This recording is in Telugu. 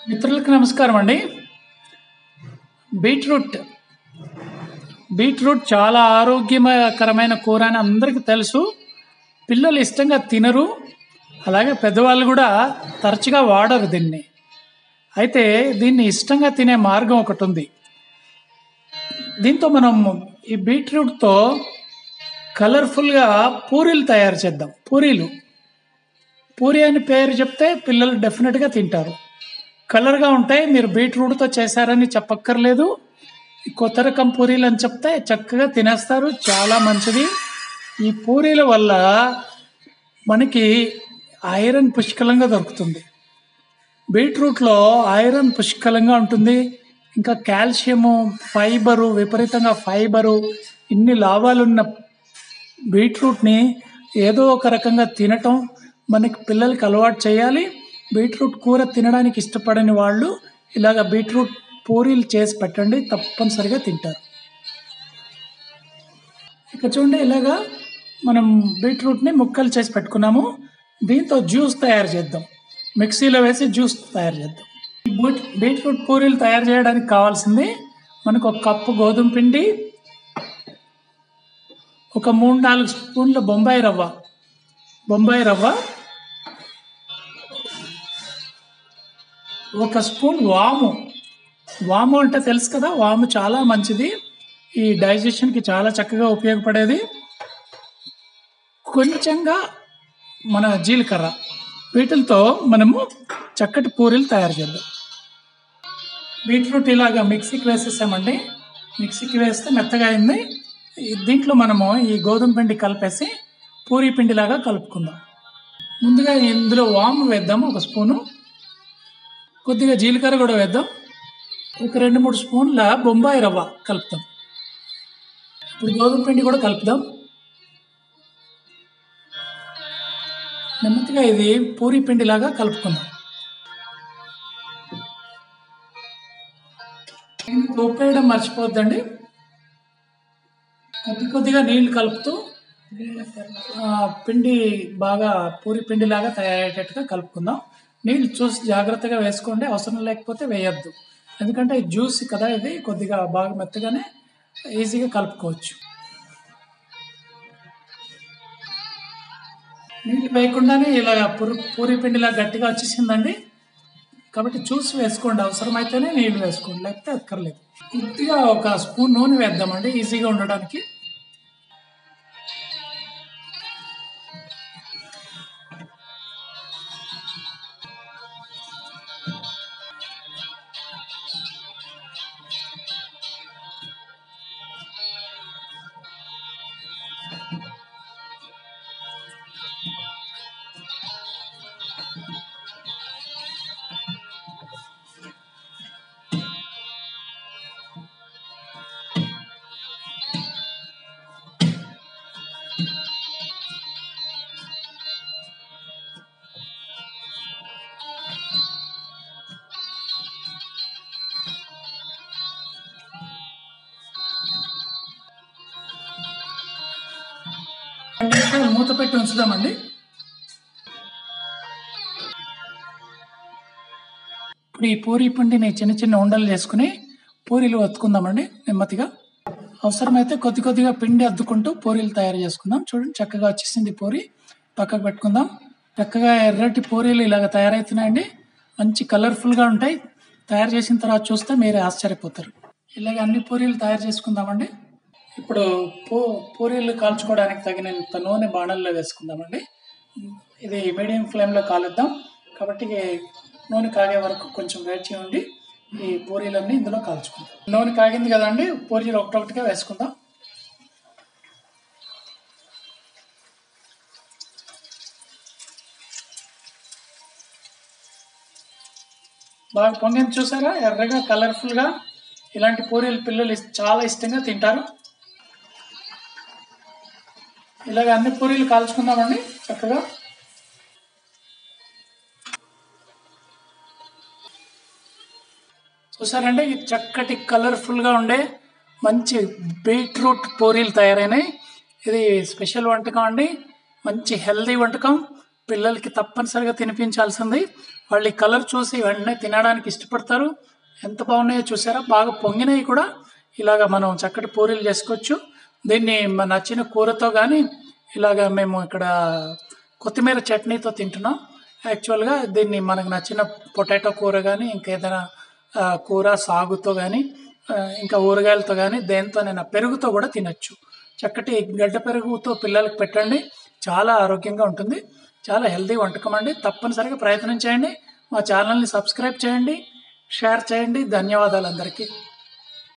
మిత్రులకు నమస్కారం అండి బీట్రూట్ బీట్రూట్ చాలా ఆరోగ్యకరమైన కూర అని అందరికీ తెలుసు పిల్లలు ఇష్టంగా తినరు అలాగే పెద్దవాళ్ళు కూడా తరచుగా వాడరు దీన్ని అయితే దీన్ని ఇష్టంగా తినే మార్గం ఒకటి ఉంది దీంతో మనం ఈ బీట్రూట్తో కలర్ఫుల్గా పూరీలు తయారు చేద్దాం పూరీలు పూరి అని పేరు చెప్తే పిల్లలు డెఫినెట్గా తింటారు కలర్గా ఉంటాయి మీరు బీట్రూట్తో చేశారని చెప్పక్కర్లేదు ఈ కొత్త రకం పూరీలు అని చెప్తే చక్కగా తినేస్తారు చాలా మంచిది ఈ పూరీల వల్ల మనకి ఐరన్ పుష్కలంగా దొరుకుతుంది బీట్రూట్లో ఐరన్ పుష్కలంగా ఉంటుంది ఇంకా కాల్షియము ఫైబరు విపరీతంగా ఫైబరు ఇన్ని లాభాలున్న బీట్రూట్ని ఏదో ఒక రకంగా తినటం మనకి పిల్లలకి అలవాటు చేయాలి బీట్రూట్ కూర తినడానికి ఇష్టపడని వాళ్ళు ఇలాగ బీట్రూట్ పూరీలు చేసి పెట్టండి తప్పనిసరిగా తింటారు ఇక చూడండి ఇలాగా మనం బీట్రూట్ని ముక్కలు చేసి పెట్టుకున్నాము దీంతో జ్యూస్ తయారు చేద్దాం మిక్సీలో వేసి జ్యూస్ తయారు చేద్దాం ఈ బీట్ బీట్రూట్ పూరీలు తయారు చేయడానికి కావాల్సింది మనకు ఒక కప్పు గోధుమ పిండి ఒక మూడు నాలుగు స్పూన్ల బొంబాయి రవ్వ బొంబాయి రవ్వ ఒక స్పూన్ వాము వాము అంటే తెలుసు కదా వాము చాలా మంచిది ఈ డైజెషన్కి చాలా చక్కగా ఉపయోగపడేది కొంచెంగా మన జీలకర్ర వీటితో మనము చక్కటి పూరీలు తయారు చేద్దాం బీట్రూట్ ఇలాగా మిక్సీకి వేసేసామండి మిక్సీకి వేస్తే మెత్తగా అయింది ఈ- దీంట్లో మనము ఈ గోధుమ పిండి కలిపేసి పూరీ పిండిలాగా కలుపుకుందాం ముందుగా ఇందులో వాము వేద్దాం ఒక స్పూను కొద్దిగా జీలకర్ర కూడా వేద్దాం ఒక రెండు మూడు స్పూన్ల బొంబాయి రవ్వ కలుపుతాం ఇప్పుడు గోధుమ పిండి కూడా కలుపుదాం నెమ్మదిగా ఇది పూరీ పిండిలాగా కలుపుకుందాం ఉప్పు వేయడం మర్చిపోద్దండి కొద్ది కొద్దిగా నీళ్లు కలుపుతూ ఆ, పిండి బాగా పూరి పిండిలాగా తయారయ్యేటట్టుగా కలుపుకుందాం నీళ్ళు చూసి జాగ్రత్తగా వేసుకోండి అవసరం లేకపోతే వేయద్దు ఎందుకంటే జ్యూస్ కదా ఇది కొద్దిగా బాగా మెత్తగానే ఈజీగా కలుపుకోవచ్చు నీళ్ళు వేయకుండానే ఇలా పూరి పూరి పిండిలా గట్టిగా వచ్చేసిందండి కాబట్టి చూసి వేసుకోండి అవసరమైతేనే నీళ్ళు వేసుకోండి లేకపోతే అక్కర్లేదు కొద్దిగా ఒక స్పూన్ నూనె వేద్దామండి ఈజీగా ఉండడానికి రెండు నిమిషాలు మూత పెట్టి ఉంచుదామండి ఇప్పుడు ఈ పూరి పిండిని చిన్న చిన్న ఉండలు చేసుకుని పూరీలు ఒత్తుకుందామండి నెమ్మదిగా అవసరమైతే కొద్ది కొద్దిగా పిండి అద్దుకుంటూ పూరీలు తయారు చేసుకుందాం చూడండి చక్కగా వచ్చేసింది పూరి పక్కకు పెట్టుకుందాం చక్కగా ఎర్రటి పూరీలు ఇలాగ తయారవుతున్నాయండి మంచి కలర్ఫుల్గా ఉంటాయి తయారు చేసిన తర్వాత చూస్తే మీరే ఆశ్చర్యపోతారు ఇలాగ అన్ని పూరీలు తయారు చేసుకుందామండి ఇప్పుడు పూ పూరీలు కాల్చుకోవడానికి తగినంత నూనె బాణల్లో వేసుకుందామండి ఇది మీడియం ఫ్లేమ్లో కాలుద్దాం కాబట్టి నూనె కాగే వరకు కొంచెం వెయిట్ చేయండి ఈ పూరీలన్నీ ఇందులో కాల్చుకుందాం నూనె కాగింది కదండి పూరీలు ఒకటొకటిగా వేసుకుందాం బాగా పొంగింది చూసారా ఎర్రగా కలర్ఫుల్గా ఇలాంటి పూరీలు పిల్లలు ఇస్- చాలా ఇష్టంగా తింటారు ఇలాగ అన్ని పూరీలు కాల్చుకుందామండి చక్కగా చూసారండి ఈ చక్కటి కలర్ఫుల్గా ఉండే మంచి బీట్రూట్ పూరీలు తయారైనాయి ఇది స్పెషల్ వంటకం అండి మంచి హెల్దీ వంటకం పిల్లలకి తప్పనిసరిగా తినిపించాల్సింది వాళ్ళు ఈ కలర్ చూసి వెంటనే తినడానికి ఇష్టపడతారు ఎంత బాగున్నాయో చూసారా బాగా పొంగినవి కూడా ఇలాగ మనం చక్కటి పూరీలు చేసుకోవచ్చు దీన్ని మన నచ్చిన కూరతో కానీ ఇలాగ మేము ఇక్కడ కొత్తిమీర చట్నీతో తింటున్నాం యాక్చువల్గా దీన్ని మనకు నచ్చిన పొటాటో కూర కానీ ఇంకేదైనా ఆ, కూర సాగుతో కానీ ఇంకా ఊరగాయలతో కానీ దేనితోనైనా పెరుగుతో కూడా తినచ్చు చక్కటి గడ్డ పెరుగుతో పిల్లలకు పెట్టండి చాలా ఆరోగ్యంగా ఉంటుంది చాలా హెల్తీ వంటకం అండి తప్పనిసరిగా ప్రయత్నం చేయండి మా ఛానల్ని సబ్స్క్రైబ్ చేయండి షేర్ చేయండి ధన్యవాదాలు అందరికీ